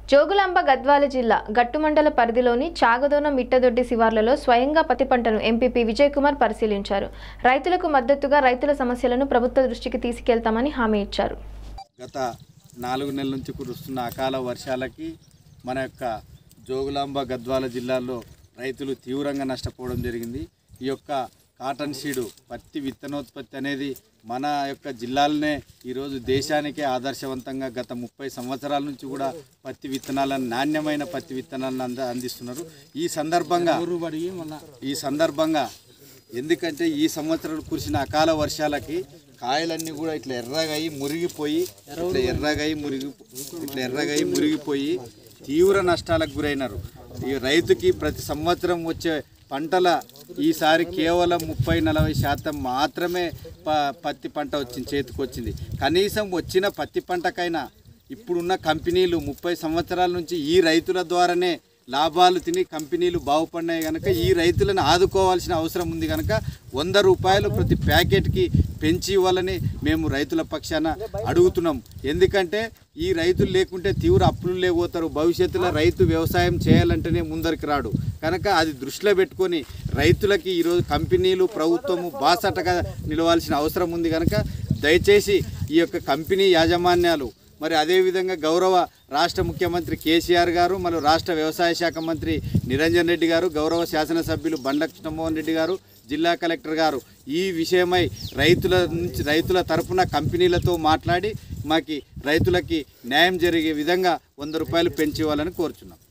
జోగులాంబ గద్వాల జిల్లా గట్టుమండల పరిధిలోని చాగదోన మిట్టదొడ్డి శివార్లలో స్వయంగా పత్తి పంటను ఎంపీపీ విజయ్ కుమార్ పరిశీలించారు రైతులకు మద్దతుగా రైతుల సమస్యలను ప్రభుత్వ దృష్టికి తీసుకెళ్తామని హామీ ఇచ్చారు గత నాలుగు నెలల నుంచి కురుస్తున్న అకాల వర్షాలకి మన యొక్క జోగులాంబ గద్వాల జిల్లాలో రైతులు తీవ్రంగా నష్టపోవడం జరిగింది ఈ యొక్క కాటన్ సీడు పత్తి విత్తనోత్పత్తి అనేది మన యొక్క జిల్లాలనే ఈరోజు దేశానికే ఆదర్శవంతంగా గత ముప్పై సంవత్సరాల నుంచి కూడా పత్తి విత్తనాలను నాణ్యమైన పత్తి విత్తనాలను అంద అందిస్తున్నారు ఈ సందర్భంగా ఈ సందర్భంగా ఎందుకంటే ఈ సంవత్సరం కురిసిన అకాల వర్షాలకి కాయలన్నీ కూడా ఇట్లా ఎర్రగాయి మురిగిపోయి ఇట్లా ఎర్రగాయి మురిగి ఇట్లా ఎర్రగాయి మురిగిపోయి తీవ్ర నష్టాలకు గురైనారు ఈ రైతుకి ప్రతి సంవత్సరం వచ్చే పంటల ఈసారి కేవలం ముప్పై నలభై శాతం మాత్రమే ప పత్తి పంట వచ్చింది చేతికి వచ్చింది కనీసం వచ్చిన పత్తి పంటకైనా ఇప్పుడున్న కంపెనీలు ముప్పై సంవత్సరాల నుంచి ఈ రైతుల ద్వారానే లాభాలు తిని కంపెనీలు బాగుపడినాయి కనుక ఈ రైతులను ఆదుకోవాల్సిన అవసరం ఉంది కనుక వంద రూపాయలు ప్రతి ప్యాకెట్కి పెంచి ఇవ్వాలని మేము రైతుల పక్షాన అడుగుతున్నాం ఎందుకంటే ఈ రైతులు లేకుంటే తీవ్ర అప్పులు లేకపోతారు భవిష్యత్తులో రైతు వ్యవసాయం చేయాలంటేనే ముందరికి రాడు కనుక అది దృష్టిలో పెట్టుకొని రైతులకి ఈరోజు కంపెనీలు ప్రభుత్వము బాసటగా నిలవాల్సిన అవసరం ఉంది కనుక దయచేసి ఈ యొక్క కంపెనీ యాజమాన్యాలు మరి అదేవిధంగా గౌరవ రాష్ట్ర ముఖ్యమంత్రి కేసీఆర్ గారు మరియు రాష్ట్ర వ్యవసాయ శాఖ మంత్రి నిరంజన్ రెడ్డి గారు గౌరవ శాసనసభ్యులు బండ్ల కృష్ణమోహన్ రెడ్డి గారు జిల్లా కలెక్టర్ గారు ఈ విషయమై రైతుల నుంచి రైతుల తరపున కంపెనీలతో మాట్లాడి మాకి రైతులకి న్యాయం జరిగే విధంగా వంద రూపాయలు పెంచి ఇవ్వాలని కోరుచున్నాం